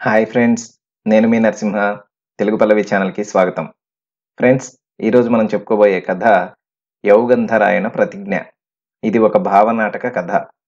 hi friends నేను మీ నరసింహ తెలుగు పల్లవి ఛానల్కి స్వాగతం ఫ్రెండ్స్ ఈరోజు మనం చెప్పుకోబోయే కథ యౌగంధరాయణ ప్రతిజ్ఞ ఇది ఒక భావనాటక కథ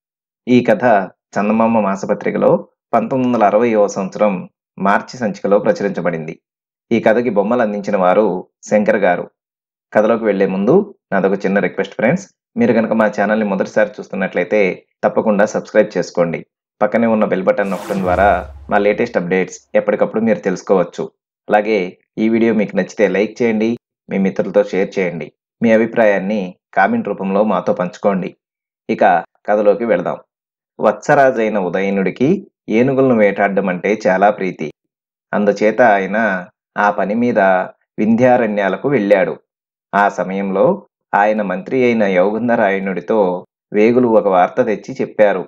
ఈ కథ చందమామ మాసపత్రికలో పంతొమ్మిది వందల అరవైవ సంవత్సరం మార్చి సంచికలో ప్రచురించబడింది ఈ కథకి బొమ్మలు అందించిన వారు శంకర్ గారు కథలోకి వెళ్లే ముందు నాదొక చిన్న రిక్వెస్ట్ ఫ్రెండ్స్ మీరు కనుక మా ఛానల్ని మొదటిసారి చూస్తున్నట్లయితే తప్పకుండా సబ్స్క్రైబ్ చేసుకోండి పక్కనే ఉన్న బెల్ బటన్ నొక్కడం ద్వారా మా లేటెస్ట్ అప్డేట్స్ ఎప్పటికప్పుడు మీరు తెలుసుకోవచ్చు అలాగే ఈ వీడియో మీకు నచ్చితే లైక్ చేయండి మీ మిత్రులతో షేర్ చేయండి మీ అభిప్రాయాన్ని కామెంట్ రూపంలో మాతో పంచుకోండి ఇక కథలోకి వెళదాం వత్సరాజైన ఉదయనుడికి ఏనుగులను వేటాడడం అంటే చాలా ప్రీతి అందుచేత ఆయన ఆ పని మీద వింధ్యారణ్యాలకు వెళ్ళాడు ఆ సమయంలో ఆయన మంత్రి అయిన యౌగంధరాయణుడితో వేగులు ఒక వార్త తెచ్చి చెప్పారు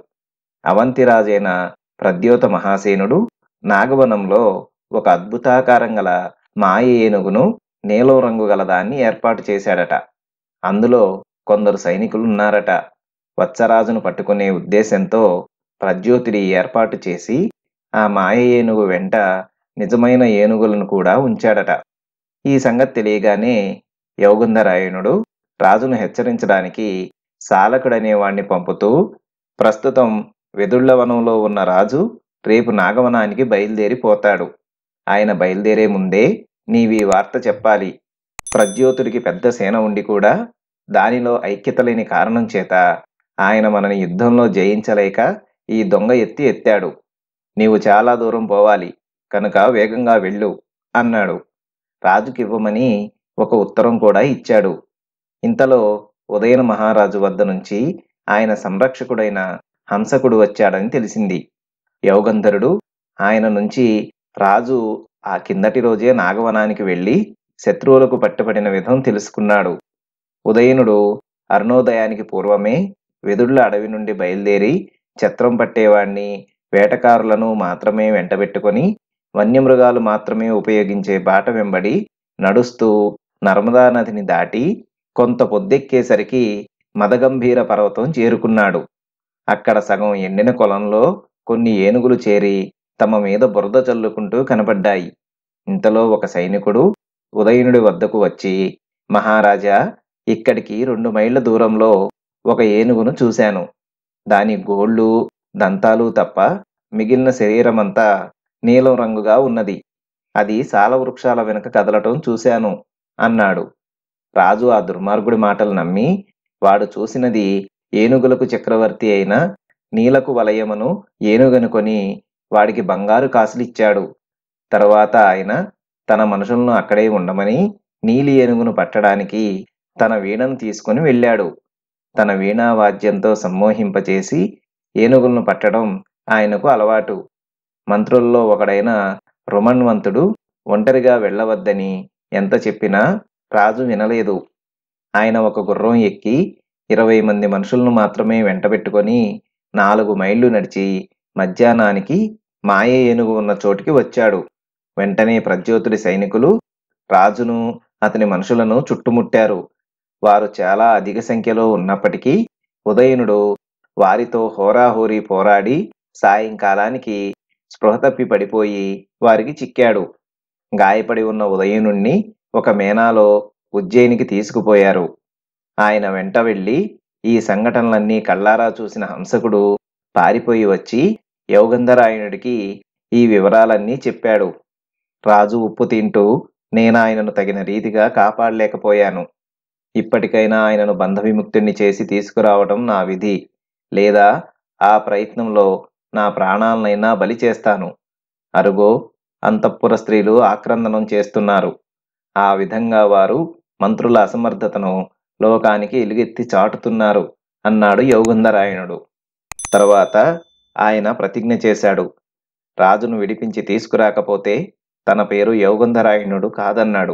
అవంతిరాజైన ప్రద్యోత మహాసేనుడు నాగవనంలో ఒక అద్భుతాకారం గల మాయ ఏనుగును నీలం రంగు గల దాన్ని ఏర్పాటు చేశాడట అందులో కొందరు సైనికులు ఉన్నారట వత్సరాజును పట్టుకునే ఉద్దేశంతో ప్రద్యోతుడి ఏర్పాటు చేసి ఆ మాయ ఏనుగు వెంట నిజమైన ఏనుగులను కూడా ఉంచాడట ఈ సంగతి తెలియగానే యౌగంధరాయణుడు రాజును హెచ్చరించడానికి సాలకుడనే వాణ్ణి పంపుతూ ప్రస్తుతం వెదుళ్లవనంలో ఉన్న రాజు రేపు నాగవనానికి బయలుదేరిపోతాడు ఆయన బయలుదేరే ముందే నీవీ వార్త చెప్పాలి ప్రద్యోతుడికి పెద్ద సేన ఉండి కూడా దానిలో ఐక్యత లేని కారణం చేత ఆయన మనని యుద్ధంలో జయించలేక ఈ దొంగ ఎత్తి ఎత్తాడు నీవు చాలా దూరం పోవాలి కనుక వేగంగా వెళ్ళు అన్నాడు రాజుకి ఇవ్వమని ఒక ఉత్తరం కూడా ఇచ్చాడు ఇంతలో ఉదయన మహారాజు వద్ద నుంచి ఆయన సంరక్షకుడైన హంసకుడు వచ్చాడని తెలిసింది యౌగంధరుడు ఆయన నుంచి రాజు ఆ కిందటి రోజే నాగవనానికి వెళ్ళి శత్రువులకు పట్టుబడిన విధం తెలుసుకున్నాడు ఉదయనుడు అరుణోదయానికి పూర్వమే వెదుళ్ల అడవి నుండి బయలుదేరి ఛత్రం పట్టేవాణ్ణి వేటకారులను మాత్రమే వెంటబెట్టుకొని వన్యమృగాలు మాత్రమే ఉపయోగించే బాట వెంబడి నడుస్తూ నర్మదా నదిని దాటి కొంత పొద్దెక్కేసరికి మదగంభీర పర్వతం చేరుకున్నాడు అక్కడ సగం ఎండిన కొలంలో కొన్ని ఏనుగులు చేరి తమ మీద బురద చల్లుకుంటూ కనబడ్డాయి ఇంతలో ఒక సైనికుడు ఉదయనుడి వద్దకు వచ్చి మహారాజా ఇక్కడికి రెండు మైళ్ళ దూరంలో ఒక ఏనుగును చూశాను దాని గోళ్ళు దంతాలు తప్ప మిగిలిన శరీరమంతా నీలం రంగుగా ఉన్నది అది సాల వృక్షాల వెనుక కదలటం చూశాను అన్నాడు రాజు ఆ దుర్మార్గుడి మాటలు నమ్మి వాడు చూసినది ఏనుగులకు చక్రవర్తి అయిన నీలకు వలయమును ఏనుగనుకొని వాడికి బంగారు కాసులిచ్చాడు తరువాత ఆయన తన మనుషులను అక్కడే ఉండమని నీలి ఏనుగును పట్టడానికి తన వీణను తీసుకుని వెళ్ళాడు తన వీణా వాద్యంతో సమ్మోహింపచేసి ఏనుగులను పట్టడం ఆయనకు అలవాటు మంత్రుల్లో ఒకడైన రుమన్వంతుడు ఒంటరిగా వెళ్ళవద్దని ఎంత చెప్పినా రాజు వినలేదు ఆయన ఒక గుర్రం ఎక్కి ఇరవై మంది మనుషులను మాత్రమే వెంటబెట్టుకొని నాలుగు మైళ్ళు నడిచి మధ్యాహ్నానికి మాయ ఏనుగు ఉన్న చోటికి వచ్చాడు వెంటనే ప్రజ్యోతుడి సైనికులు రాజును అతని మనుషులను చుట్టుముట్టారు వారు చాలా అధిక సంఖ్యలో ఉన్నప్పటికీ ఉదయనుడు వారితో హోరాహోరీ పోరాడి సాయంకాలానికి స్పృహ తప్పి పడిపోయి వారికి చిక్కాడు గాయపడి ఉన్న ఉదయనుణ్ణి ఒక మేనాలో ఉజ్జయినికి తీసుకుపోయారు ఆయన వెంట వెళ్ళి ఈ సంఘటనలన్నీ కళ్ళారా చూసిన హంసకుడు పారిపోయి వచ్చి యౌగంధరాయణుడికి ఈ వివరాలన్నీ చెప్పాడు రాజు ఉప్పు తింటూ నేను ఆయనను తగిన రీతిగా కాపాడలేకపోయాను ఇప్పటికైనా ఆయనను బంధవిముక్తుణ్ణి చేసి తీసుకురావడం నా విధి లేదా ఆ ప్రయత్నంలో నా ప్రాణాలనైనా బలి చేస్తాను అరుగో అంతఃపుర స్త్రీలు ఆక్రందనం చేస్తున్నారు ఆ విధంగా వారు మంత్రుల అసమర్థతను లోకానికి ఎలుగెత్తి చాటుతున్నారు అన్నాడు యౌగంధరాయణుడు తరువాత ఆయన ప్రతిజ్ఞ చేశాడు రాజును విడిపించి తీసుకురాకపోతే తన పేరు యౌగంధరాయణుడు కాదన్నాడు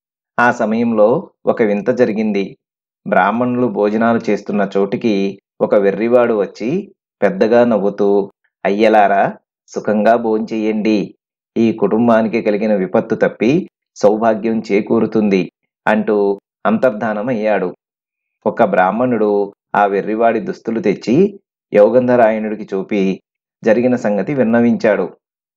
ఆ సమయంలో ఒక వింత జరిగింది బ్రాహ్మణులు భోజనాలు చేస్తున్న చోటికి ఒక వెర్రివాడు వచ్చి పెద్దగా నవ్వుతూ అయ్యలారా సుఖంగా భోంచెయ్యండి ఈ కుటుంబానికి కలిగిన విపత్తు తప్పి సౌభాగ్యం చేకూరుతుంది అంటూ అంతర్ధానమయ్యాడు ఒక బ్రాహ్మణుడు ఆ వెర్రివాడి దుస్తులు తెచ్చి యౌగంధరాయణుడికి చూపి జరిగిన సంగతి విన్నవించాడు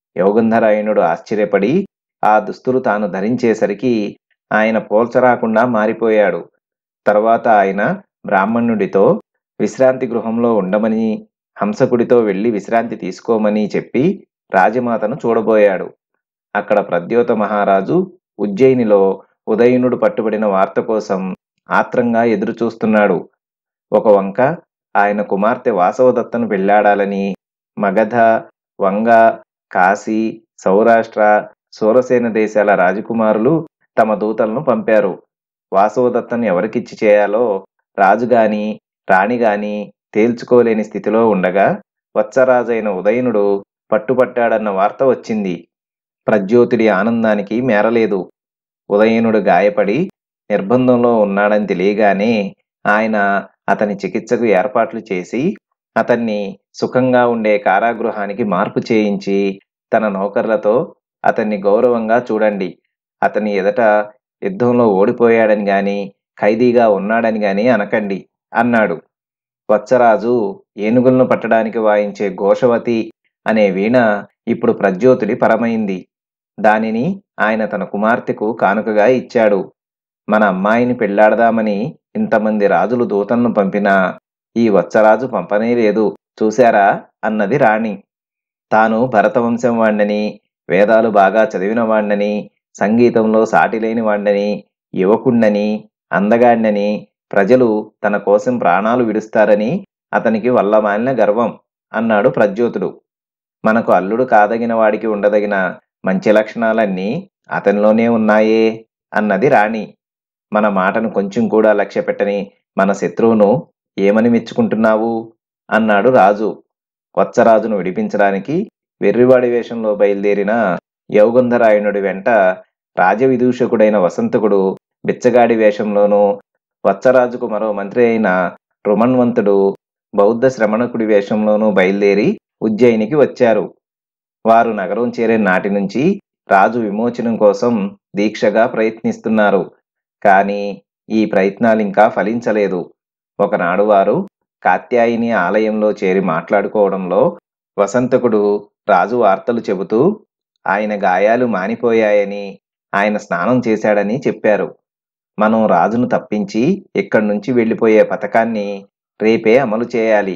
యోగంధరాయణుడు ఆశ్చర్యపడి ఆ దుస్తులు తాను ధరించేసరికి ఆయన పోల్చరాకుండా మారిపోయాడు తర్వాత ఆయన బ్రాహ్మణుడితో విశ్రాంతి గృహంలో ఉండమని హంసకుడితో వెళ్లి విశ్రాంతి తీసుకోమని చెప్పి రాజమాతను చూడబోయాడు అక్కడ ప్రద్యోత మహారాజు ఉజ్జయినిలో ఉదయనుడు పట్టుబడిన వార్త కోసం ఆత్రంగా ఎదురుచూస్తున్నాడు ఒక వంక ఆయన కుమార్తె వాసవదత్తను పెళ్లాడాలని మగధ వంగ కాశీ సౌరాష్ట్ర సూరసేన దేశాల రాజకుమారులు తమ దూతలను పంపారు వాసవదత్తను ఎవరికిచ్చి చేయాలో రాజుగాని రాణిగాని తేల్చుకోలేని స్థితిలో ఉండగా వత్సరాజైన ఉదయనుడు పట్టుపట్టాడన్న వార్త వచ్చింది ప్రజ్యోతుడి ఆనందానికి మేరలేదు ఉదయనుడు గాయపడి నిర్బంధంలో ఉన్నాడని తెలియగానే ఆయన అతని చికిత్సకు ఏర్పాట్లు చేసి అతన్ని సుఖంగా ఉండే కారాగృహానికి మార్పు చేయించి తన నౌకర్లతో అతన్ని గౌరవంగా చూడండి అతని ఎదట యుద్ధంలో ఓడిపోయాడని గాని ఖైదీగా ఉన్నాడని గాని అనకండి అన్నాడు వత్సరాజు ఏనుగులను పట్టడానికి వాయించే ఘోషవతి అనే వీణ ఇప్పుడు ప్రజ్యోతుడి పరమైంది దానిని ఆయన తన కుమార్తెకు కానుకగా ఇచ్చాడు మన అమ్మాయిని పెళ్లాడదామని ఇంతమంది రాజులు దూతలను పంపినా ఈ వత్సరాజు పంపనే లేదు చూశారా అన్నది రాణి తాను భరతవంశం వాణ్ణని వేదాలు బాగా చదివిన వాణ్ణని సంగీతంలో సాటిలేని వాణ్ణని యువకుణ్ణని అందగాణ్ణని ప్రజలు తన కోసం ప్రాణాలు విడుస్తారని అతనికి వల్లమాలిన గర్వం అన్నాడు ప్రజ్యోతుడు మనకు అల్లుడు కాదగిన వాడికి ఉండదగిన మంచి లక్షణాలన్నీ అతనిలోనే ఉన్నాయే అన్నది రాణి మన మాటను కొంచెం కూడా లక్ష్య పెట్టని మన శత్రువును ఏమని మెచ్చుకుంటున్నావు అన్నాడు రాజు వత్సరాజును విడిపించడానికి వెర్రివాడి వేషంలో బయలుదేరిన యౌగంధరాయణుడి వెంట రాజవిదూషకుడైన వసంతకుడు బిచ్చగాడి వేషంలోనూ వత్సరాజుకు మరో మంత్రి అయిన రుమన్వంతుడు బౌద్ధ శ్రమణకుడి వేషంలోనూ బయలుదేరి ఉజ్జయినికి వచ్చారు వారు నగరం చేరే నాటి నుంచి రాజు విమోచనం కోసం దీక్షగా ప్రయత్నిస్తున్నారు కానీ ఈ ప్రయత్నాలు ఇంకా ఫలించలేదు ఒకనాడు వారు కాత్యాయిని ఆలయంలో చేరి మాట్లాడుకోవడంలో వసంతకుడు రాజు వార్తలు చెబుతూ ఆయన గాయాలు మానిపోయాయని ఆయన స్నానం చేశాడని చెప్పారు మనం రాజును తప్పించి ఇక్కడి నుంచి వెళ్ళిపోయే పథకాన్ని రేపే అమలు చేయాలి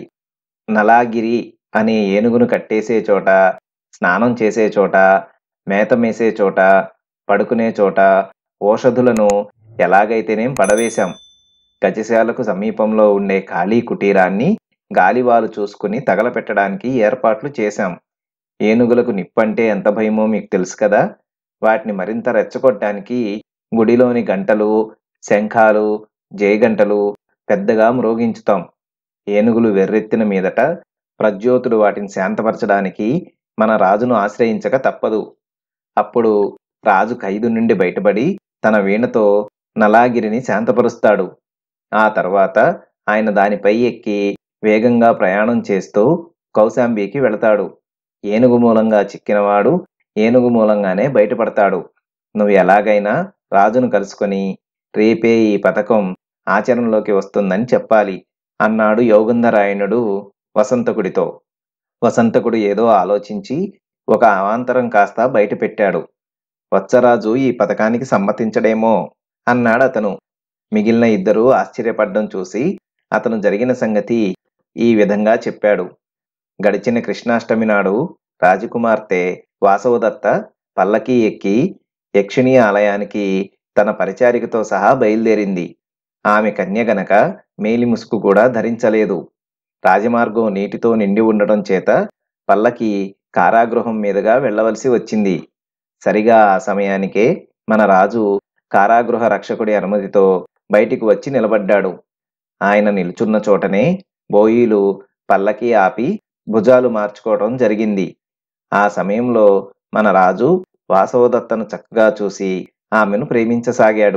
నలాగిరి అనే ఏనుగును కట్టేసే చోట స్నానం చేసే చోట మేత మేసే చోట పడుకునే చోట ఓషధులను ఎలాగైతేనేం పడవేశాం గజశాలకు సమీపంలో ఉండే ఖాళీ కుటీరాన్ని గాలివాలు చూసుకుని తగలపెట్టడానికి ఏర్పాట్లు చేశాం ఏనుగులకు నిప్పంటే ఎంత భయమో మీకు తెలుసు కదా వాటిని మరింత రెచ్చగొట్టడానికి గుడిలోని గంటలు శంఖాలు జయగంటలు పెద్దగా మ్రోగించుతాం ఏనుగులు వెర్రెత్తిన మీదట ప్రజ్యోతుడు వాటిని శాంతపరచడానికి మన రాజును ఆశ్రయించక తప్పదు అప్పుడు రాజు ఖైదు నుండి బయటపడి తన వీణతో నలాగిరిని శాంతపరుస్తాడు ఆ తర్వాత ఆయన దానిపై ఎక్కి వేగంగా ప్రయాణం చేస్తూ కౌశాంబికి వెళతాడు ఏనుగు మూలంగా చిక్కినవాడు ఏనుగు మూలంగానే బయటపడతాడు నువ్వు ఎలాగైనా రాజును కలుసుకొని రేపే ఈ పథకం ఆచరణలోకి వస్తుందని చెప్పాలి అన్నాడు యోగంధరాయణుడు వసంతకుడితో వసంతకుడు ఏదో ఆలోచించి ఒక అవాంతరం కాస్త బయట పెట్టాడు వత్సరాజు ఈ పథకానికి సమ్మతించడేమో అన్నాడు అతను మిగిలిన ఇద్దరూ ఆశ్చర్యపడ్డం చూసి అతను జరిగిన సంగతి ఈ విధంగా చెప్పాడు గడిచిన కృష్ణాష్టమి నాడు రాజకుమార్తె వాసవదత్త పల్లకి ఎక్కి యక్షిణీ ఆలయానికి తన పరిచారికతో సహా బయలుదేరింది ఆమె కన్య గనక మేలి ముసుగు కూడా ధరించలేదు రాజమార్గం నీటితో నిండి ఉండడం చేత పల్లకి కారాగృహం మీదుగా వెళ్ళవలసి వచ్చింది సరిగా ఆ సమయానికే మన రాజు కారాగృహ రక్షకుడి అనుమతితో బయటికి వచ్చి నిలబడ్డాడు ఆయన నిల్చున్న చోటనే బోయీలు పల్లకి ఆపి భుజాలు మార్చుకోవడం జరిగింది ఆ సమయంలో మన రాజు వాసవదత్తను చక్కగా చూసి ఆమెను ప్రేమించసాగాడు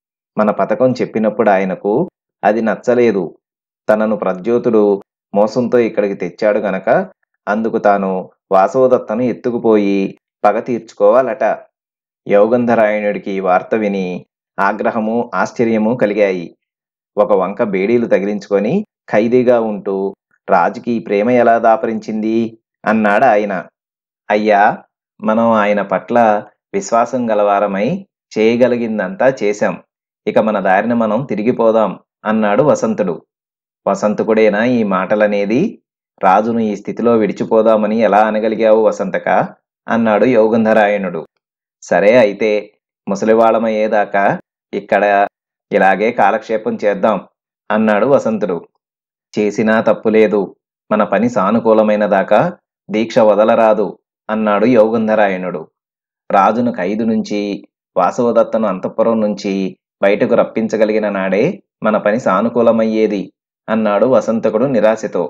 మన పథకం చెప్పినప్పుడు ఆయనకు అది నచ్చలేదు తనను ప్రజ్యోతుడు మోసంతో ఇక్కడికి తెచ్చాడు గనక అందుకు తాను వాసవదత్తను ఎత్తుకుపోయి పగ తీర్చుకోవాలట యోగంధరాయణుడికి ఈ వార్త విని ఆగ్రహము ఆశ్చర్యము కలిగాయి ఒక వంక బేడీలు తగిలించుకొని ఖైదీగా ఉంటూ రాజుకి ఈ ప్రేమ ఎలా దాపరించింది అన్నాడు ఆయన అయ్యా మనం ఆయన పట్ల విశ్వాసం గలవారమై చేయగలిగిందంతా చేశాం ఇక మన దారిన మనం తిరిగిపోదాం అన్నాడు వసంతుడు వసంతకుడేనా ఈ మాటలనేది రాజును ఈ స్థితిలో విడిచిపోదామని ఎలా అనగలిగావు వసంతక అన్నాడు యోగంధరాయణుడు సరే అయితే ముసలివాళమయ్యేదాకా ఇక్కడ ఇలాగే కాలక్షేపం చేద్దాం అన్నాడు వసంతుడు చేసినా తప్పులేదు మన పని సానుకూలమైన దాకా దీక్ష వదలరాదు అన్నాడు యోగంధరాయణుడు రాజును ఖైదు నుంచి వాసవదత్తను అంతఃపురం నుంచి బయటకు రప్పించగలిగిన నాడే మన పని సానుకూలమయ్యేది అన్నాడు వసంతకుడు నిరాశతో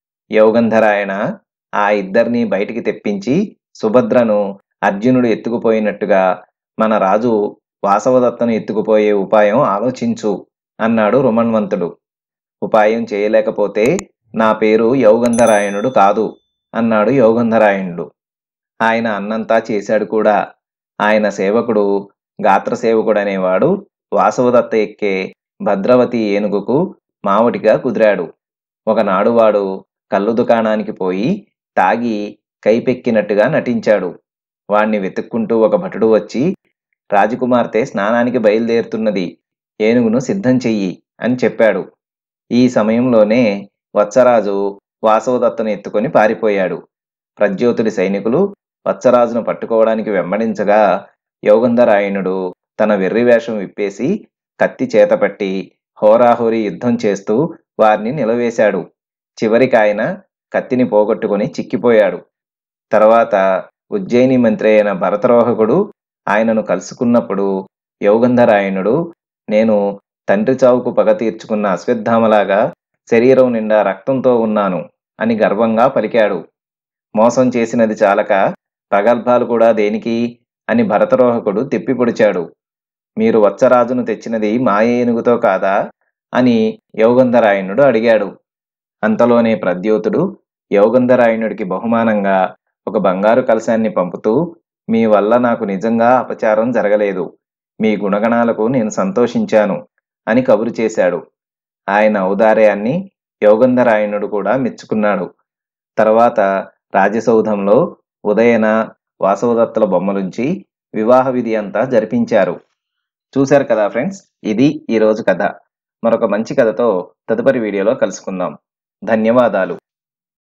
యోగంధరాయణ ఆ ఇద్దరిని బయటికి తెప్పించి సుభద్రను అర్జునుడు ఎత్తుకుపోయినట్టుగా మన రాజు వాసవదత్తను ఎత్తుకుపోయే ఉపాయం ఆలోచించు అన్నాడు రుమన్వంతుడు ఉపాయం చేయలేకపోతే నా పేరు యోగంధరాయణుడు కాదు అన్నాడు యోగంధరాయణుడు ఆయన అన్నంతా చేశాడు కూడా ఆయన సేవకుడు గాత్రసేవకుడు అనేవాడు వాసవదత్త ఎక్కే భద్రవతి ఏనుగుకు మావటిగా కుదిరాడు ఒకనాడు వాడు కళ్ళు దుకాణానికి పోయి తాగి కైపెక్కినట్టుగా నటించాడు వాణ్ణి వెతుక్కుంటూ ఒక భటుడు వచ్చి రాజకుమార్తె స్నానానికి బయలుదేరుతున్నది ఏనుగును సిద్ధం చెయ్యి అని చెప్పాడు ఈ సమయంలోనే వత్సరాజు వాసవదత్తను ఎత్తుకొని పారిపోయాడు ప్రజ్యోతుడి సైనికులు వత్సరాజును పట్టుకోవడానికి వెంబడించగా యోగంధరాయణుడు తన వెర్రి వేషం విప్పేసి కత్తి చేతపట్టి హోరాహోరీ యుద్ధం చేస్తూ వారిని నిలవేశాడు చివరికి ఆయన కత్తిని పోగొట్టుకుని చిక్కిపోయాడు తర్వాత ఉజ్జయిని మంత్రి అయిన భరతరోహకుడు ఆయనను కలుసుకున్నప్పుడు యోగంధరాయణుడు నేను తండ్రి చావుకు పగ తీర్చుకున్న అశ్వత్థామలాగా శరీరం నిండా రక్తంతో ఉన్నాను అని గర్వంగా పలికాడు మోసం చేసినది చాలక ప్రగల్భాలు కూడా దేనికి అని భరతరోహకుడు తిప్పిపొడిచాడు మీరు వత్సరాజును తెచ్చినది మాయ ఏనుగుతో కాదా అని యోగంధరాయణుడు అడిగాడు అంతలోనే ప్రద్యోతుడు యోగంధరాయణుడికి బహుమానంగా ఒక బంగారు కలశాన్ని పంపుతూ మీ వల్ల నాకు నిజంగా అపచారం జరగలేదు మీ గుణగణాలకు నేను సంతోషించాను అని కబురు చేశాడు ఆయన ఔదార్యాన్ని యోగంధరాయణుడు కూడా మెచ్చుకున్నాడు తర్వాత రాజసౌధంలో ఉదయన వాసవదత్తుల బొమ్మలుంచి వివాహ విధి అంతా జరిపించారు చూశారు కదా ఫ్రెండ్స్ ఇది ఈరోజు కథ మరొక మంచి కథతో తదుపరి వీడియోలో కలుసుకుందాం ధన్యవాదాలు